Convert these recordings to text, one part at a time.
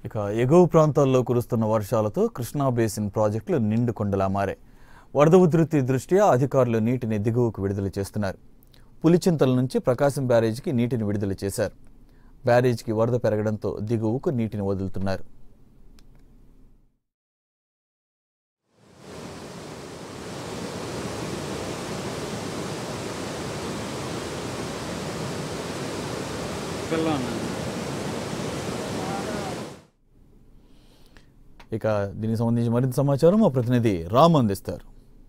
ఇక ఎగువ ప్రాంతాల్లో కురుస్తున్న వర్షాలతో కృష్ణా బేసిన్ ప్రాజెక్టులు నిండు కొండలా మారాయి వరద ఉధృతి దృష్ట్యా అధికారులు నీటిని దిగువకు విడుదల చేస్తున్నారు పులిచింతల నుంచి ప్రకాశం బ్యారేజీకి నీటిని విడుదల చేశారు బ్యారేజీకి వరద పెరగడంతో దిగువకు నీటిని వదులుతున్నారు ఇక దీనికి సంబంధించి మరింత సమాచారం మా ప్రతినిధి రామ్ అందిస్తారు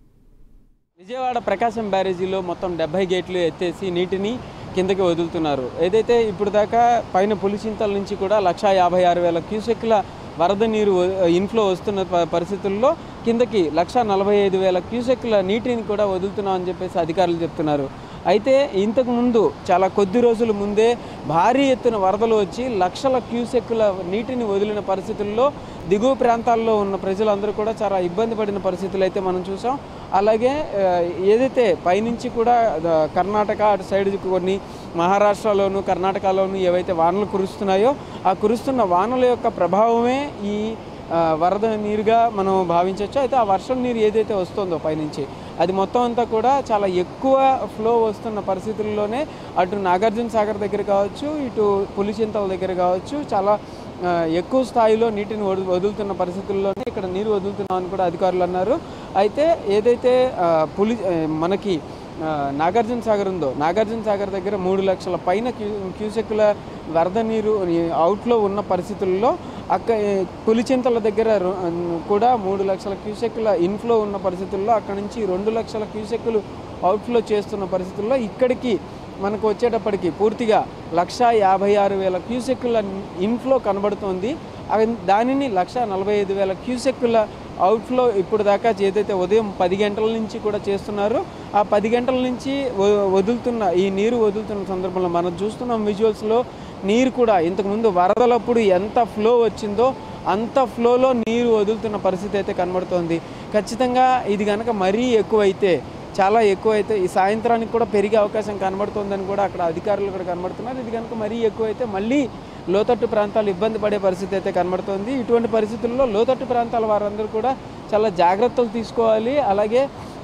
విజయవాడ ప్రకాశం బ్యారేజీలో మొత్తం డెబ్బై గేట్లు ఎత్తేసి నీటిని కిందకి వదులుతున్నారు ఏదైతే ఇప్పుడు దాకా పైన పులిచింతల నుంచి కూడా లక్షా యాభై ఆరు వేల క్యూసెక్ల వరద నీరు వ- ఇన్ఫ్లో వస్తున్న ప- పరిస్థితుల్లో కిందకి లక్ష నలభై ఐదు వేల క్యూసెక్ల నీటిని కూడా వదులుతున్నాం అని చెప్పేసి అధికారులు చెప్తున్నారు అయితే ఇంతకు ముందు చాలా కొద్ది రోజుల ముందే భారీ ఎత్తున వరదలు వచ్చి లక్షల క్యూసెక్కుల నీటిని వదిలిన పరిస్థితుల్లో దిగువ ప్రాంతాల్లో ఉన్న ప్రజలందరూ కూడా చాలా ఇబ్బంది పడిన పరిస్థితులు అయితే మనం చూసాం అలాగే ఆ, ఏదైతే పైనుంచి కూడా ఆ, కర్ణాటక అటు సైడ్ కొన్ని మహారాష్ట్రలోను కర్ణాటకలోను ఏవైతే వానలు కురుస్తున్నాయో ఆ కురుస్తున్న వానల యొక్క ప్రభావమే ఈ ఆ, వరద నీరుగా మనం భావించవచ్చు అయితే ఆ వర్షం నీరు ఏదైతే వస్తుందో పైనుంచి అది మొత్తం అంతా కూడా చాలా ఎక్కువ ఫ్లో వస్తున్న పరిస్థితుల్లోనే అటు నాగార్జున సాగర్ దగ్గర కావచ్చు ఇటు పులిచింతల దగ్గర కావచ్చు చాలా ఆ, ఎక్కువ స్థాయిలో నీటిని వదు- వదులుతున్న పరిస్థితుల్లోనే ఇక్కడ నీరు వదులుతున్నామని కూడా అధికారులు అన్నారు అయితే ఏదైతే ఆ, పులి ఆ, మనకి ఆ, నాగార్జున సాగర్ ఉందో నాగార్జున సాగర్ దగ్గర మూడు లక్షల పైన క్యూ క్యూసెక్కుల వరద నీరు అవుట్లో ఉన్న పరిస్థితుల్లో అక్క పులిచింతల దగ్గర రు- కూడా మూడు లక్షల క్యూసెక్కుల ఇన్ఫ్లో ఉన్న పరిస్థితుల్లో అక్కడ నుంచి రెండు లక్షల క్యూసెక్కులు అవుట్ఫ్లో చేస్తున్న పరిస్థితుల్లో ఇక్కడికి మనకు వచ్చేటప్పటికి పూర్తిగా లక్ష యాభై ఆరు వేల క్యూసెక్కుల ఇన్ఫ్లో కనబడుతోంది అవి- దానిని లక్ష నలభై ఐదు వేల క్యూసెక్కుల అవుట్ఫ్లో ఇప్పుడు దాకా ఏదైతే ఉదయం పది గంటల నుంచి కూడా చేస్తున్నారో ఆ పది గంటల నుంచి వ- వదులుతున్న ఈ నీరు వదులుతున్న సందర్భంలో మనం చూస్తున్నాం విజువల్స్లో నీరు కూడా ఇంతకుముందు వరదలప్పుడు ఎంత ఫ్లో వచ్చిందో అంత ఫ్లోలో నీరు వదులుతున్న పరిస్థితి అయితే కనబడుతోంది ఖచ్చితంగా ఇది కనుక మరీ ఎక్కువైతే చాలా ఎక్కువైతే ఈ సాయంత్రానికి కూడా పెరిగే అవకాశం కనబడుతోందని కూడా అక్కడ అధికారులు కూడా కనబడుతున్నారు ఇది కనుక మరీ ఎక్కువైతే మళ్ళీ లోతట్టు ప్రాంతాలు ఇబ్బంది పడే పరిస్థితి అయితే కనబడుతోంది ఇటువంటి పరిస్థితుల్లో లోతట్టు ప్రాంతాల వారందరూ కూడా చాలా జాగ్రత్తలు తీసుకోవాలి అలాగే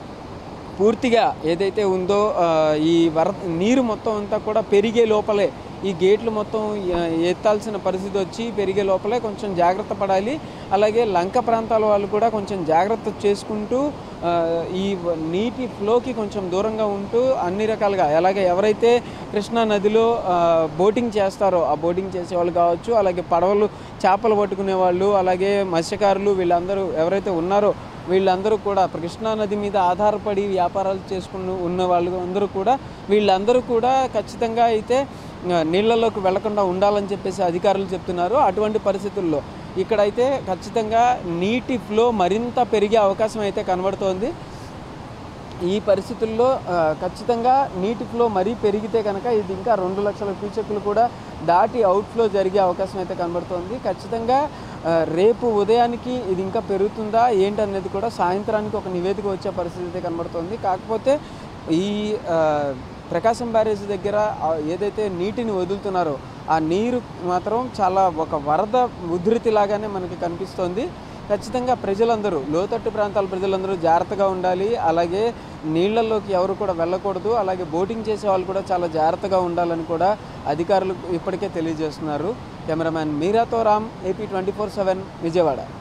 పూర్తిగా ఏదైతే ఉందో ఆ, ఈ వర నీరు మొత్తం అంతా కూడా పెరిగే లోపలే ఈ గేట్లు మొత్తం ఆ, ఎత్తాల్సిన పరిస్థితి వచ్చి పెరిగే లోపలే కొంచెం జాగ్రత్త పడాలి అలాగే లంక ప్రాంతాల వాళ్ళు కూడా కొంచెం జాగ్రత్త చేసుకుంటూ ఆ, ఈ వ- నీటి ఫ్లోకి కొంచెం దూరంగా ఉంటూ అన్ని రకాలుగా అలాగే ఎవరైతే కృష్ణా నదిలో ఆ, బోటింగ్ చేస్తారో ఆ బోటింగ్ చేసే వాళ్ళు కావచ్చు అలాగే పడవలు చేపలు పట్టుకునే వాళ్ళు అలాగే మత్స్యకారులు వీళ్ళందరూ ఎవరైతే ఉన్నారో వీళ్ళందరూ కూడా కృష్ణా నది మీద ఆధారపడి వ్యాపారాలు చేసుకుని ఉన్న వాళ్ళు అందరూ కూడా వీళ్ళందరూ కూడా ఖచ్చితంగా అయితే ఆ, నీళ్ళలోకి వెళ్లకుండా ఉండాలని చెప్పేసి అధికారులు చెప్తున్నారు అటువంటి పరిస్థితుల్లో ఇక్కడైతే ఖచ్చితంగా నీటి ఫ్లో మరింత పెరిగే అవకాశం అయితే కనబడుతోంది ఈ పరిస్థితుల్లో ఆ, ఖచ్చితంగా నీటి ఫ్లో మరీ పెరిగితే కనుక ఇది ఇంకా రెండు లక్షల క్యూసెక్లు కూడా దాటి అవుట్ఫ్లో జరిగే అవకాశం అయితే కనబడుతోంది ఖచ్చితంగా ఆ, రేపు ఉదయానికి ఇది ఇంకా పెరుగుతుందా ఏంటనేది కూడా సాయంత్రానికి ఒక నివేదిక వచ్చే పరిస్థితి అయితే కనబడుతోంది కాకపోతే ఈ ఆ, ప్రకాశం బ్యారేజ్ దగ్గర ఆ, ఏదైతే నీటిని వదులుతున్నారో ఆ నీరు మాత్రం చాలా ఒక వరద ఉధృతి లాగానే మనకి కనిపిస్తోంది ఖచ్చితంగా ప్రజలందరూ లోతట్టు ప్రాంతాల ప్రజలందరూ జాగ్రత్తగా ఉండాలి అలాగే నీళ్ళల్లోకి ఎవరు కూడా వెళ్ళకూడదు అలాగే బోటింగ్ చేసే వాళ్ళు కూడా చాలా జాగ్రత్తగా ఉండాలని కూడా అధికారులు ఇప్పటికే తెలియజేస్తున్నారు కెమెరామ్యాన్ మీరాతో Ram AP twenty four seven Vijayawada